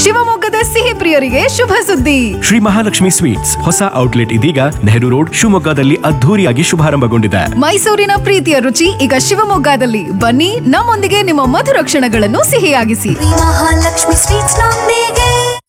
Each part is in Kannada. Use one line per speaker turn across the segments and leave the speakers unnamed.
ಶಿವಮೊಗ್ಗದ ಸಿಹಿ ಪ್ರಿಯರಿಗೆ ಶುಭ ಸುದ್ದಿ
ಶ್ರೀ ಮಹಾಲಕ್ಷ್ಮಿ ಸ್ವೀಟ್ಸ್ ಹೊಸ ಔಟ್ಲೆಟ್ ಇದೀಗ ನೆಹರು ರೋಡ್ ಶಿವಮೊಗ್ಗದಲ್ಲಿ ಅದ್ಧೂರಿಯಾಗಿ ಶುಭಾರಂಭಗೊಂಡಿದೆ
ಮೈಸೂರಿನ ಪ್ರೀತಿಯ ರುಚಿ ಈಗ ಶಿವಮೊಗ್ಗದಲ್ಲಿ ಬನ್ನಿ ನಮ್ಮೊಂದಿಗೆ ನಿಮ್ಮ ಮಧುರ ಕ್ಷಣಗಳನ್ನು ಸಿಹಿಯಾಗಿಸಿ
ಮಹಾಲಕ್ಷ್ಮಿ ಸ್ವೀಟ್ಸ್ ನೊಂದಿಗೆ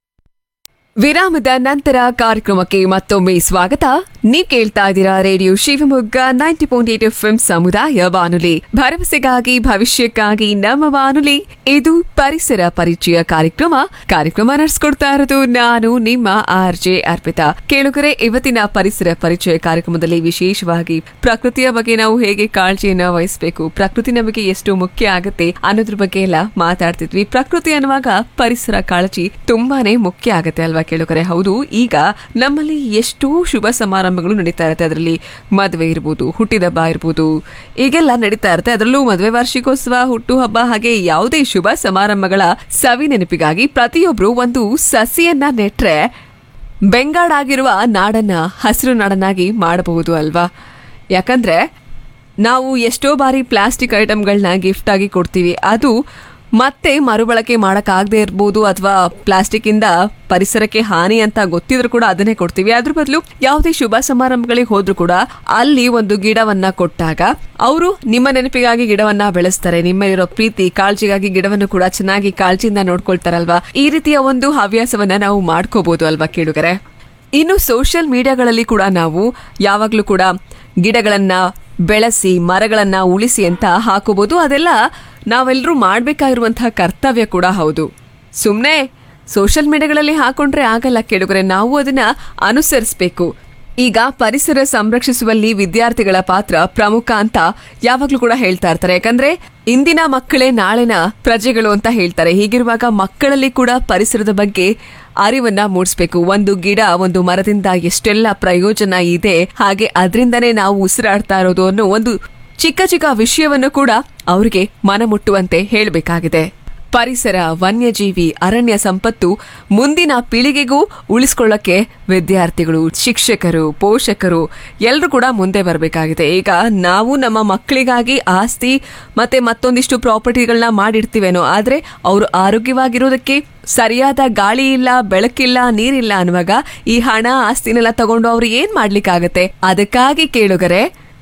ವಿರಾಮದ ನಂತರ ಕಾರ್ಯಕ್ರಮಕ್ಕೆ ಮತ್ತೊಮ್ಮೆ ಸ್ವಾಗತ ನೀವ್ ಕೇಳ್ತಾ ಇದ್ದೀರಾ radio Shivamogga ninety point eight F ಸಮುದಾಯ ಬಾನುಲಿ ಭರವಸೆಗಾಗಿ ಭವಿಷ್ಯಕ್ಕಾಗಿ ನಮ್ಮ ಬಾನುಲಿ ಇದು ಪರಿಸರ ಪರಿಚಯ ಕಾರ್ಯಕ್ರಮ ಕಾರ್ಯಕ್ರಮ ನಡೆಸ್ಕೊಡ್ತಾ ಇರೋದು ನಾನು ನಿಮ್ಮ ಆರ್ ಜೆ ಅರ್ಪಿತಾ ಕೇಳುಗರೆ ಇವತ್ತಿನ ಪರಿಸರ ಪರಿಚಯ ಕಾರ್ಯಕ್ರಮದಲ್ಲಿ ವಿಶೇಷವಾಗಿ ಪ್ರಕೃತಿಯ ಬಗ್ಗೆ ನಾವು ಹೇಗೆ ಕಾಳಜಿಯನ್ನ ವಹಿಸಬೇಕು ಪ್ರಕೃತಿ ನಮಗೆ ಎಷ್ಟು ಮುಖ್ಯ ಆಗುತ್ತೆ ಅನ್ನೋದ್ರ ಬಗ್ಗೆ ಎಲ್ಲ ಮಾತಾಡ್ತಿದ್ವಿ ಪ್ರಕೃತಿ ಅನ್ನುವಾಗ ಪರಿಸರ ಕಾಳಜಿ ತುಂಬಾನೇ ಮುಖ್ಯ ಆಗುತ್ತೆ ಅಲ್ವಾ ಕೇಳುಗರೆ ಹೌದು ಈಗ ನಮ್ಮಲ್ಲಿ ಎಷ್ಟೋ ಶುಭ ಸಮಾರಂಭಗಳು ನಡೀತಾ ಇರುತ್ತೆ ಅದರಲ್ಲಿ ಮದುವೆ ಇರ್ಬೋದು ಹುಟ್ಟಿದಬ್ಬ ಇರ್ಬೋದು ಈಗೆಲ್ಲ ನಡೀತಾ ಇರುತ್ತೆ ಅದರಲ್ಲೂ ಮದುವೆ ವಾರ್ಷಿಕೋತ್ಸವ ಹುಟ್ಟು ಹಬ್ಬ ಹಾಗೆ ಯಾವುದೇ ಶುಭ ಸಮಾರಂಭಗಳ ಸವಿ ನೆನಪಿಗಾಗಿ ಪ್ರತಿಯೊಬ್ರು ಒಂದು ಸಸಿಯನ್ನ ನೆಟ್ರೆ ಬೆಂಗಾಡಾಗಿರುವ ನಾಡನ್ನ ಹಸಿರು ನಾಡನ್ನಾಗಿ ಮಾಡಬಹುದು ಅಲ್ವಾ ಯಾಕಂದ್ರೆ ನಾವು ಎಷ್ಟೋ ಬಾರಿ ಪ್ಲಾಸ್ಟಿಕ್ ಐಟಮ್ಗಳನ್ನ ಗಿಫ್ಟ್ ಆಗಿ ಕೊಡ್ತೀವಿ ಅದು ಮತ್ತೆ ಮರುಬಳಕೆ ಮಾಡೋಕ್ಕಾಗದೇ ಇರ್ಬೋದು ಅಥವಾ ಪ್ಲಾಸ್ಟಿಕ್ ಇಂದ ಪರಿಸರಕ್ಕೆ ಹಾನಿ ಅಂತ ಗೊತ್ತಿದ್ರು ಕೂಡ ಅದನ್ನೇ ಕೊಡ್ತೀವಿ ಅದ್ರ ಬದಲು ಯಾವುದೇ ಶುಭ ಸಮಾರಂಭಗಳಿಗೆ ಹೋದ್ರು ಕೂಡ ಅಲ್ಲಿ ಒಂದು ಗಿಡವನ್ನ ಕೊಟ್ಟಾಗ ಅವರು ನಿಮ್ಮ ನೆನಪಿಗಾಗಿ ಗಿಡವನ್ನ ಬೆಳೆಸ್ತಾರೆ ನಿಮ್ಮಲ್ಲಿರೋ ಪ್ರೀತಿ ಕಾಳಜಿಗಾಗಿ ಗಿಡವನ್ನು ಕೂಡ ಚೆನ್ನಾಗಿ ಕಾಳಜಿಯಿಂದ ನೋಡ್ಕೊಳ್ತಾರಲ್ವಾ ಈ ರೀತಿಯ ಒಂದು ಹವ್ಯಾಸವನ್ನ ನಾವು ಮಾಡ್ಕೋಬಹುದು ಅಲ್ವಾ ಕೇಳುಗರೆ ಇನ್ನು ಸೋಷಿಯಲ್ ಮೀಡಿಯಾಗಳಲ್ಲಿ ಕೂಡ ನಾವು ಯಾವಾಗಲೂ ಕೂಡ ಗಿಡಗಳನ್ನ ಬೆಳೆಸಿ ಮರಗಳನ್ನ ಉಳಿಸಿ ಅಂತ ಹಾಕೋಬಹುದು ಅದೆಲ್ಲ ನಾವೆಲ್ಲರೂ ಮಾಡಬೇಕಾಗಿರುವಂತಹ ಕರ್ತವ್ಯ ಕೂಡ ಹೌದು ಸುಮ್ಮನೆ ಸೋಷಿಯಲ್ ಮೀಡಿಯಾಗಳಲ್ಲಿ ಹಾಕೊಂಡ್ರೆ ಆಗಲ್ಲ ಕೇಳುಗರೆ ನಾವು ಅದನ್ನ ಅನುಸರಿಸಬೇಕು ಈಗ ಪರಿಸರ ಸಂರಕ್ಷಿಸುವಲ್ಲಿ ವಿದ್ಯಾರ್ಥಿಗಳ ಪಾತ್ರ ಪ್ರಮುಖ ಅಂತ ಯಾವಾಗ್ಲೂ ಕೂಡ ಹೇಳ್ತಾ ಇರ್ತಾರೆ ಯಾಕಂದ್ರೆ ಇಂದಿನ ಮಕ್ಕಳೇ ನಾಳಿನ ಪ್ರಜೆಗಳು ಅಂತ ಹೇಳ್ತಾರೆ ಹೀಗಿರುವಾಗ ಮಕ್ಕಳಲ್ಲಿ ಕೂಡ ಪರಿಸರದ ಬಗ್ಗೆ ಅರಿವನ್ನ ಮೂಡಿಸ್ಬೇಕು ಒಂದು ಗಿಡ ಒಂದು ಮರದಿಂದ ಎಷ್ಟೆಲ್ಲ ಪ್ರಯೋಜನ ಇದೆ ಹಾಗೆ ಅದರಿಂದನೇ ನಾವು ಉಸಿರಾಡ್ತಾ ಇರೋದು ಅನ್ನೋ ಒಂದು ಚಿಕ್ಕ ಚಿಕ್ಕ ವಿಷಯವನ್ನು ಕೂಡ ಅವರಿಗೆ ಮನಮುಟ್ಟುವಂತೆ ಹೇಳಬೇಕಾಗಿದೆ ಪರಿಸರ ವನ್ಯಜೀವಿ ಅರಣ್ಯ ಸಂಪತ್ತು ಮುಂದಿನ ಪೀಳಿಗೆಗೂ ಉಳಿಸ್ಕೊಳ್ಳಕ್ಕೆ ವಿದ್ಯಾರ್ಥಿಗಳು ಶಿಕ್ಷಕರು ಪೋಷಕರು ಎಲ್ಲರೂ ಕೂಡ ಮುಂದೆ ಬರಬೇಕಾಗಿದೆ ಈಗ ನಾವು ನಮ್ಮ ಮಕ್ಕಳಿಗಾಗಿ ಆಸ್ತಿ ಮತ್ತೆ ಮತ್ತೊಂದಿಷ್ಟು ಪ್ರಾಪರ್ಟಿಗಳನ್ನ ಮಾಡಿರ್ತೀವೇನೋ ಆದ್ರೆ ಅವರು ಆರೋಗ್ಯವಾಗಿರೋದಕ್ಕೆ ಸರಿಯಾದ ಗಾಳಿ ಇಲ್ಲ ಬೆಳಕಿಲ್ಲ ನೀರಿಲ್ಲ ಅನ್ನುವಾಗ ಈ ಹಣ ಆಸ್ತಿನೆಲ್ಲ ತಗೊಂಡು ಅವ್ರು ಏನ್ ಮಾಡ್ಲಿಕ್ಕಾಗತ್ತೆ ಅದಕ್ಕಾಗಿ ಕೇಳುಗರೆ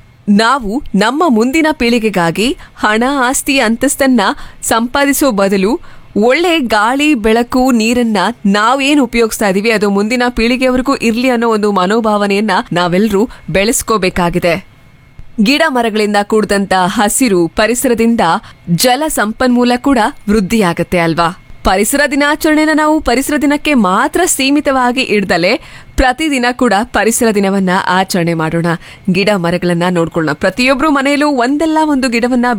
ನಾವು ನಮ್ಮ ಮುಂದಿನ ಪೀಳಿಗೆಗಾಗಿ ಹಣ ಆಸ್ತಿ ಅಂತಸ್ತನ್ನ ಸಂಪಾದಿಸೋ ಬದಲು ಒಳ್ಳೆ ಗಾಳಿ ಬೆಳಕು ನೀರನ್ನ ನಾವೇನು ಉಪಯೋಗಿಸ್ತಾ ಇದೀವಿ ಅದು ಮುಂದಿನ ಪೀಳಿಗೆಯವರೆಗೂ ಇರ್ಲಿ ಅನ್ನೋ ಒಂದು ಮನೋಭಾವನೆಯನ್ನ ನಾವೆಲ್ಲರೂ ಬೆಳೆಸ್ಕೋಬೇಕಾಗಿದೆ ಗಿಡ ಮರಗಳಿಂದ ಕೂಡಿದಂತ ಹಸಿರು ಪರಿಸರದಿಂದ ಜಲ ಸಂಪನ್ಮೂಲ ಕೂಡ ವೃದ್ಧಿಯಾಗತ್ತೆ ಅಲ್ವಾ ಪರಿಸರ ದಿನಾಚರಣೆನ ನಾವು ಪರಿಸರ ದಿನಕ್ಕೆ ಮಾತ್ರ ಸೀಮಿತವಾಗಿ ಇಡ್ದಲೆ ಪ್ರತಿದಿನ ಕೂಡ ಪರಿಸರ ದಿನವನ್ನ ಆಚರಣೆ ಮಾಡೋಣ ಗಿಡ ಮರಗಳನ್ನ ನೋಡ್ಕೊಳ್ಳೋಣ ಪ್ರತಿಯೊಬ್ರು ಮನೆಯಲ್ಲೂ ಒಂದಲ್ಲ ಒಂದು ಗಿಡವನ್ನ